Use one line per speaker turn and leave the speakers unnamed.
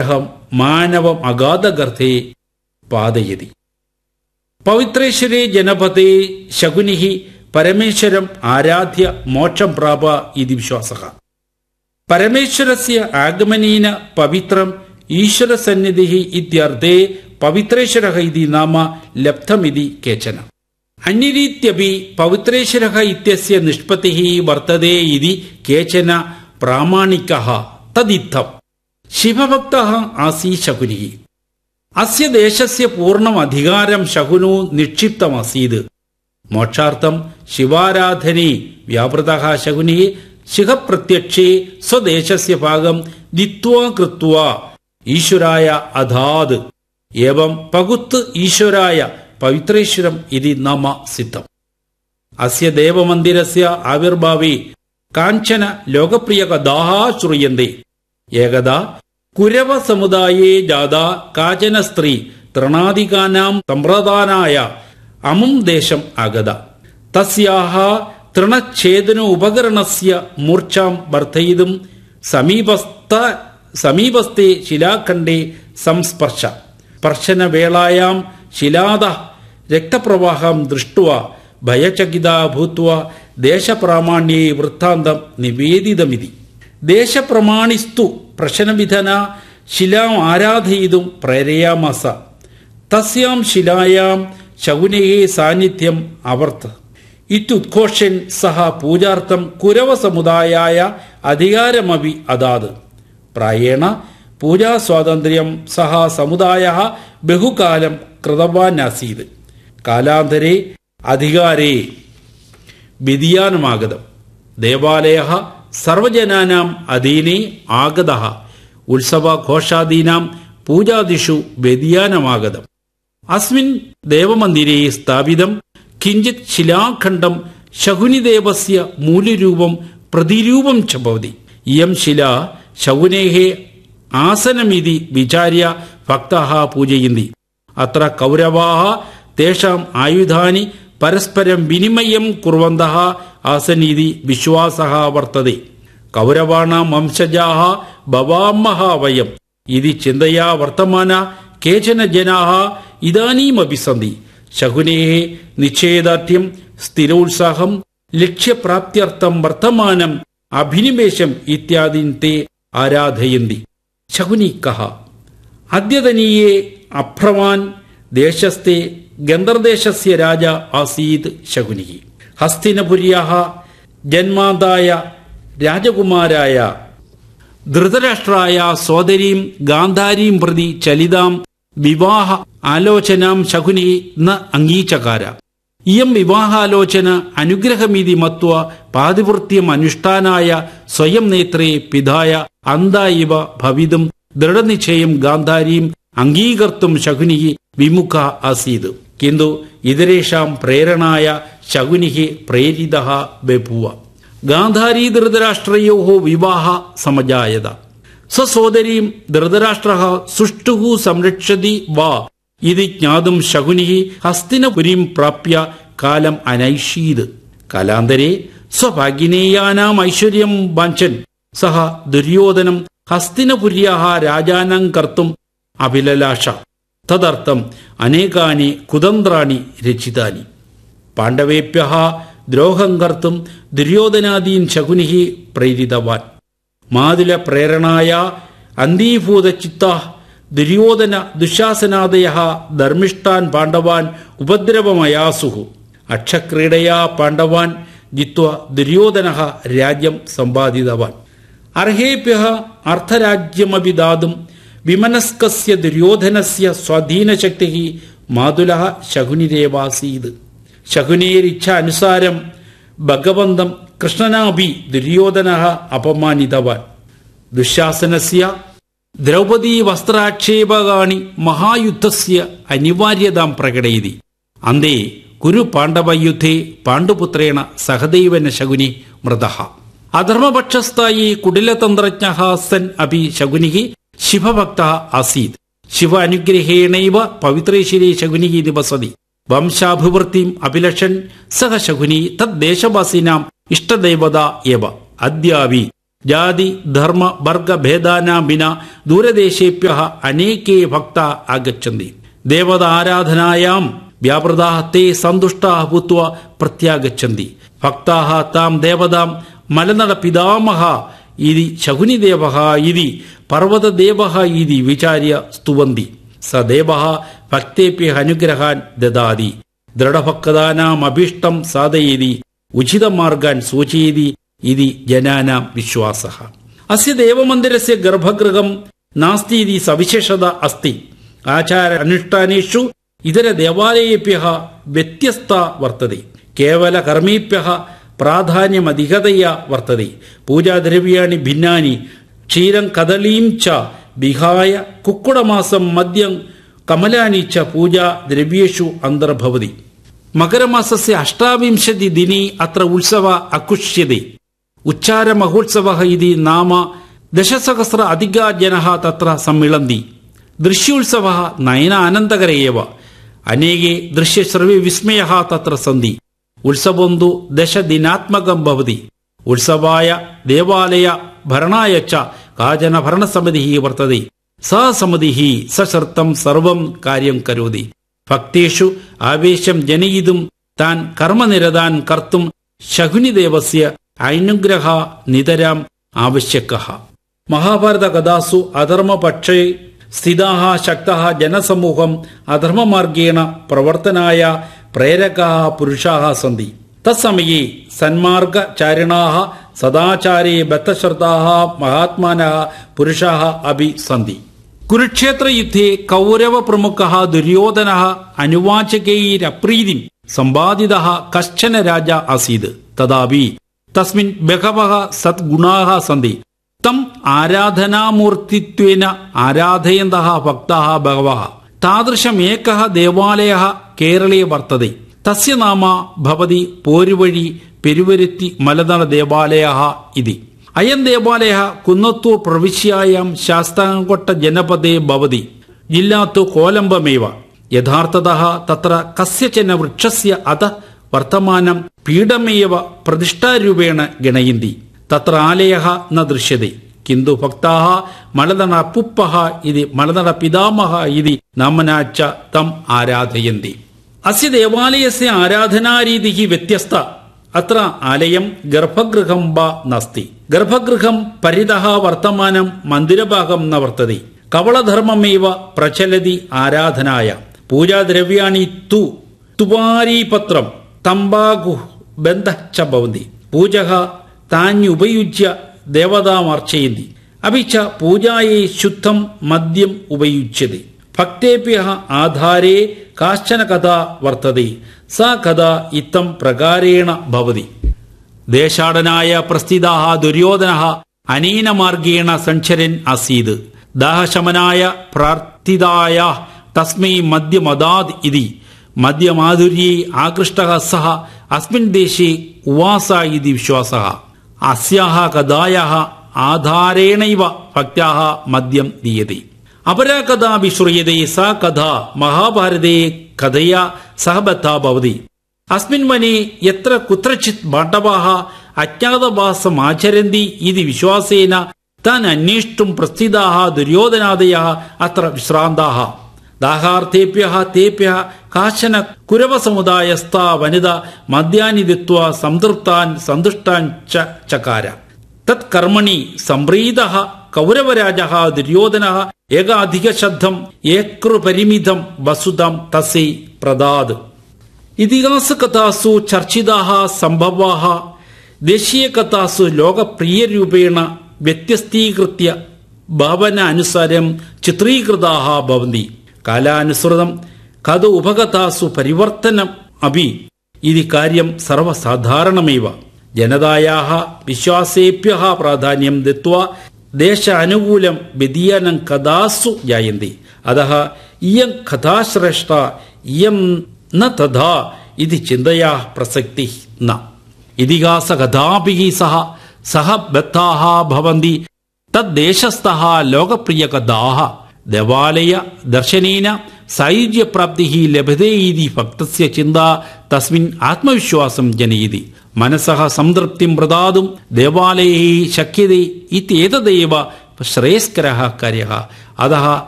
അനുഗ്രഹം മാനവം അഗാധഗർഭേ പാതയതി പവിത്രേശ്വരേ ജനപദേ ശകുനി പരമേശ്വരം ആരാധ്യ മോക്ഷം പ്രാപ ഇതി വിശ്വാസ പരമേശ്വരസ്യ ആഗമനേന പവിത്രം ഈശ്വരസന്നിധി ഇത്യർത്ഥേ പവിത്രേശ്വര ഇതി നാമ ലബ്ധമിതി കേചന അന്യരീത്യപി പവിത്രേശ്വര ഇത്യസ്യ നിഷ്പത്തി വർത്തതേ ഇതി കേചന പ്രാമാണിക തദിത്തം ശിവഭക്ത ആസീ ശകുനി അസ്യ ദേശസ്യ പൂർണ്ണം അധികാരം ശകുനോ നിക്ഷിപ്തമസീത് മോക്ഷാർത്ഥം ശിവാരാധനെ വ്യാപൃത ശകുനി ശിഖപ്രത്യക്ഷേ സ്വദേശസ്യ ഭാഗം ദിത്വാ കൃത്വാ ഈശ്വരായ അധാത് ഏവം പകുത്ത് ഈശ്വരായ പവിത്രേശ്വരം ഇതി നമ സിദ്ധം അസ്യ ദേവമന്ദിരസ്യ ആവിർഭാവേ കാഞ്ചന ലോകപ്രിയ കഥാ ശ്രൂയന്തെ ഏകദാ കുരവ സമുദായേ ജാത കാചന സ്ത്രീ തൃണാദികാനാം സമ്പ്രദാനായ അമും ദേശം ആഗത തസ്യാഹ തൃണച്ഛേദന ഉപകരണസ്യ മൂർച്ഛാം വർദ്ധയിതും സമീപസ്ഥ സമീപസ്ഥേ ശിലാഖണ്ഡേ സംസ്പർശ സ്പർശനവേളായാം ശിലാദ രക്തപ്രവാഹം ദൃഷ്ട്വ ഭയചകിത ഭൂത്വ ദേശപ്രാമാണ്യേ വൃത്താന്തം നിവേദിതമിതി ദേശപ്രമാണിസ്തു പ്രശ്നവിധന ശിലാം ആരാധയിതും പ്രേരയാമാസ തസ്യാം ശിലായാം ശകുനയെ സാന്നിധ്യം അവർത്ത് ഇത്യുദ്ഘോഷൻ സഹ പൂജാർത്ഥം കുരവസമുദായായ അധികാരമപി അതാത് പ്രായേണ പൂജാസ്വാതന്ത്ര്യം സഹ സമുദായ ബഹുകാലം കൃതവാനാസീത് കാലാന്തരെ അധികാരേ വ്യതിയാനമാഗതം ദേവാലയ സർവജനാനാം അധീനെ ആഗത ഉത്സവഘോഷാദീനാം പൂജാദിഷു വ്യതിയാനമാഗതം അസ്മിൻ ദേവമന്ദിരേ സ്ഥാപിതം കിഞ്ചിത് ശിലാഖണ്ഡം ശകുനിദേവസ്യ മൂല്യരൂപം പ്രതിരൂപം ച ഭവതി ഇയം ശില ശകുനേः ആസനമിതി വിചാര്യ ഭക്താः പൂജയന്തി അത്ര കൗരവാः തേഷാം ആയുധാനി പരസ്പരം വിനിമയം കുർവന്തः ആസനീതി വിശ്വാസः വർത്തതെ കൗരവാണാം വംശജാः ഭവാമഹ വയം ഇതി ചിന്തയാ വർത്തമാന കേചന ജനാः ഇതാനീമപി സന്തി ശകുനേः നിശ്ചയദാർഢ്യം സ്ഥിരോത്സാഹം ലക്ഷ്യപ്രാപ്ത്യർത്ഥം വർത്തമാനം അഭിനിവേശം ഇത്യാദീൻ തേ ആരാധയന്തി ശകുനി കഹ അദ്യതനീയേ അഭ്രവാൻ ദേശസ്തെ ഗന്ധർദേശസ്യ രാജ ആസീത് ശകുനി ഹസ്തിനപുര്യാഹ ജന്മാതായ രാജകുമാരായ ധൃതരാഷ്ട്രായ സോദരീം ഗാന്ധാരീം പ്രതി ചലിതാം വിവാഹ ആലോചനാം ശകുനി ന അംഗീചകാര ഇയം വിവാഹാലോചന അനുഗ്രഹമിതി മത്വ പാതിവൃത്യം അനുഷ്ഠാനായ സ്വയം നേത്രേ പിതായ അന്ത ഇവ ഭവിതും ദൃഢനിശ്ചയം ഗാന്ധാരീം അംഗീകർത്തും ശകുനി വിമുഖ ആസീത് കിന്തു ഇതരേഷാം പ്രേരണായ ശകുനി പ്രേരിത ബഭൂവ ഗാന്ധാരീ ധൃതരാഷ്ട്രയോ വിവാഹ സമജായത സ്വസോദരീം ധൃതരാഷ്ട്ര സുഷ്ടു സംരക്ഷതി വാ ഇതി ജ്ഞാതും ശകുനി ഹസ്തിനപുരീം പ്രാപ്യ കാലം അനൈഷീത് കാലാന്തരെ സ്വഭാഗിനേയാനാം ഐശ്വര്യം വാഞ്ചൻ സഹ ദുര്യോധനം ഹസ്തിനപുര്യാ രാജാനം കർത്തും അഭിലലാഷ തദർത്ഥം അനേകാനി കുതന്ത്രാണി രചിതാനി പാണ്ഡവേഭ്യ ദ്രോഹം കർത്തും ദുര്യോധനാദീൻ ശകുനി പ്രേരിതവാൻ മാതുല പ്രേരണായ അന്തീഭൂതചിത്ത ദുര്യോധന ദുശാസനാദയ ധർമ്മിഷ്ടാൻ പാണ്ഡവാൻ ഉപദ്രവമയാസുഹു അക്ഷക്രീഡയാ പാണ്ഡവാൻ ജിത്വ ദുര്യോധന രാജ്യം സമ്പാദിതവാൻ അർഹേഭ്യ അർത്ഥരാജ്യമപി ദാതും വിമനസ്കസ്യ ദുര്യോധനസ്യ സ്വാധീനശക്തി മാതുല ശകുനിരേവാസീത് ശകുനേരിച്ഛ അനുസാരം ഭഗവന്തം കൃഷ്ണനാഭി ദുര്യോധന അപമാനിതവാൻ ദുശാസനസ്യ ദ്രൗപദീ വസ്ത്രാക്ഷേപകാണി മഹായുദ്ധസ്യ അനിവാര്യതാം പ്രകടയതി അന്തേ കുരു പാണ്ഡവയുദ്ധേ പാണ്ഡുപുത്രേണ സഹദൈവന ശകുനി മൃത അധർമ്മപക്ഷസ്ഥായി കുടിലതന്ത്രജ്ഞ സൻ അപി ശകുനി ശിവഭക്ത ആസീത് ശിവ അനുഗ്രഹേണൈവ പവിത്രേശ്വരി ശകുനി നിവസതി വംശാഭിവൃത്തിം അഭിലഷൻ സഹ ശകുനി തദ്ദേശവാസിനാം ഇഷ്ടദൈവത ഏവ അദ്യാവി ജാതി ധർമ്മ വർഗ ഭേദാനാം വിന ദൂരദേശേഭ്യ അനേകേ ഭക്ത ആഗച്ഛന്തി ദേവത ആരാധനായാം വ്യാപൃതാ തേ സന്തുഷ്ടാ ഭൂത്വ പ്രത്യാഗച്ഛന്തി ഭക്താ താം ദേവതാം മലനട പിതാമഹ ഇതി ശകുനിദേവ ഇതി പർവ്വതദേവ ഇതി വിചാര്യ സ്തുവന്തി സ ദേവ ഭക്തേഭ്യ അനുഗ്രഹാൻ ദദാതി ദൃഢഭക്താനാമഭീഷ്ടം സാധയതി ഉചിതമാർഗാൻ സൂചയതി ഇതി ജനാനാം വിശ്വാസ അസ്യ ദേവമന്ദിരസ്യ ഗർഭഗൃഹം നാസ്തി ഇതി സവിശേഷത അസ്തി ആചാര അനുഷ്ഠാനേഷു ഇതര ദേവാലയേഭ്യ വ്യത്യസ്ത വർത്തതെ കേവല കർമ്മേഭ്യ പ്രാധാന്യമധികതയ വർത്തതെ പൂജാദ്രവ്യാണി ഭിന്നാനി ക്ഷീരം കദളീം ച വിഹായ കുക്കുടമാസം മദ്യം കമലാനി ച പൂജാ ദ്രവ്യേഷു അന്തർഭവതി മകരമാസസ്യ അഷ്ടാവിംശതി ദിനി അത്ര ഉത്സവ അകുഷ്യത്തെ ഉച്ചാര മഹോത്സവ ഇതി നാമ ദശസഹസ്ര അധിക ജന തത്ര സമ്മിളന്തി ദൃശ്യോത്സവ നയന അനന്തകര ഏവ അനേകേ ദൃശ്യശ്രവ്യ വിസ്മയ തത്ര സന്തി ഉത്സവന്തു ദശദിനാത്മകം ഭവതി ഉത്സവായ ദേവാലയ ഭരണായ ച കാചന ഭരണസമിതി വർത്തതി സാ സമിതി സശർത്തം സർവം കാര്യം കരോതി ഭക്തേഷു ആവേശം ജനയിതും താൻ കർമ്മനിരതാൻ കർത്തും ശകുനിദേവസ്യ അനുഗ്രഹ നിതരാം ആവശ്യക മഹാഭാരത കഥാസു അധർമ്മപക്ഷേ സ്ഥിതാ ശക്ത ജനസമൂഹം അധർമ്മമാർഗേണ പ്രവർത്തനായ പ്രേരകാ പുരുഷാ സന്തി തത്സമയെ സന്മാർഗചാരിണാ സദാചാരേ ബദ്ധശ്രദ്ധാ മഹാത്മാന പുരുഷാ അഭി സന്തി കുരുക്ഷേത്രയുദ്ധേ കൗരവ പ്രമുഖ ദുര്യോധന അനുവാചകൈരപ്രീതിം സമ്പാദിത കശ്ചന രാജ ആസീത് തഥാപി തസ്മിൻ ബഹവ സദ്ഗുണാ സന്തി തം ആരാധനാമൂർത്തിത്വേന ആരാധയന്ത ഭക്ത ബഹവ താദൃശമേക ദേവാലയ കേരളേ വർത്തതെ തസ്യ നാമ ഭവതി പോരുവഴി പെരുവരുത്തി മലനട ദേവാലയ ഇതി അയം ദേവാലയ കുന്നത്തൂർ പ്രവിശ്യായാം ശാസ്താംകൊട്ട ജനപദേ ഭവതി ജില്ലാത്തു കോലംബമേവ യഥാർത്ഥത തത്ര കസ്യചന വൃക്ഷസ്യ അത വർത്തമാനം പീഠമേവ പ്രതിഷ്ഠാരൂപേണ ഗണയന്തി തത്ര ആലയ ന ദൃശ്യത്തെ കിന്തു ഭക്താ മലനട പുപ്പ ഇതി മലനട പിതാമഹ ഇതി നാമന ച തം ആരാധയന്തി അസ്യ ദേവാലയസ്യ ആരാധനാരീതി വ്യത്യസ്ത അത്ര ആലയം ഗർഭഗൃഹം വ നസ്തി ഗർഭഗൃഹം പരിതഃ വർത്തമാനം മന്ദിരഭാഗം ന വർത്തതി കവളധർമ്മമേവ പ്രചലതി ആരാധനായ പൂജാദ്രവ്യാണി തു തുവാരീപത്രം തമ്പാകു ബന്ധ ച ഭവന്തി പൂജക താന്യുപയുജ്യ ദേവതാമർച്ചയന്തി അപി ച പൂജായേ ശുദ്ധം മദ്യം ഉപയുജ്യത്തെ ഭക്തേഭ്യ ആധാരേ കാശ്ചന കഥ വർത്തതി സ കഥ ഇത്തം പ്രകാരേണ ഭവതി ദേശാടനായ പ്രസ്ഥിതാ ദുര്യോധന അനേന മാർഗേണ സഞ്ചരൻ ആസീത് ദാഹശമനായ പ്രാർത്ഥിതായ തസ്മൈ മദ്യമദാദ് ഇതി മദ്യമാധുര്യേ ആകൃഷ്ട സഹ അസ്മിൻ ദേശേ ഉവാസ ഇതി വിശ്വാസ അസ്യാഹ കഥായാഹ ആധാരേണൈവ ഭക്ത്യാഹ മദ്യം ദീയത്തെ അപരാ കഥാ വിശ്രൂയത്തെ സാ കഥ മഹാഭാരതേ കഥയാ സഹബദ്ധ ഭവതി അസ്മിൻ വനെ യത്ര കുത്രചിത് പാണ്ഡവാः അജ്ഞാതവാസമാചരന്തി ഇതി വിശ്വാസേന താൻ അന്വേഷ്ടും പ്രസ്ഥിതാः ദുര്യോധനാദയः അത്ര വിശ്രാന്താः ദാഹാർത്ഥേഭ്യ തേഭ്യ കാശന കുരവസമുദായസ്ഥ വനിത മദ്യാനി ദിത്വ സംതൃപ്താൻ സന്തുഷ്ടാൻ ച ചകാര തത് കർമ്മണി സംപ്രീത കൗരവരാജ ദുര്യോധന ഏകാധിക ശബ്ദം ഏകൃപരിമിതം വസുതം തസൈ പ്രദാത് ഇതിഹാസകഥാസു ചർച്ചിതാः സംഭവാः ദേശീയകഥാസു ലോകപ്രിയരൂപേണ വ്യത്യസ്തീകൃത്യ ഭാവന അനുസാരം ചിത്രീകൃതാः ഭവന്തി കാലാനുസൃതം കഥ ഉപകഥാസു പരിവർത്തനം അപി ഇതി കാര്യം സർവസാധാരണമേവ ജനതായാः വിശ്വാസേഭ്യः പ്രാധാന്യം ദത്വാ ദേശ അനുകൂലം വ്യതിയാനം കഥാസു ജായന്തി അതः ഇയം കഥാശ്രേഷ്ഠ ഇയം ന തഥാ ഇതി ചിന്തയാ പ്രസക്തി ന ഇതിഹാസകഥാഭിः സഹ സഹ ബദ്ധാः ഭവന്തി തദ്ദേശസ്ഥः ലോകപ്രിയകഥാः ദേവാലയ ദർശനേന സായുജ്യപ്രാപ്തിः ലഭത്തെ ഇതി ഭക്തസ്യ ചിന്ത തസ്മിൻ ആത്മവിശ്വാസം ജനയതി മനസः സംതൃപ്തിം പ്രദാതും ദേവാലയൈ ശക്യതേ ഇत्येतदेव ശ്രേയസ്കരः കാര്യः अतः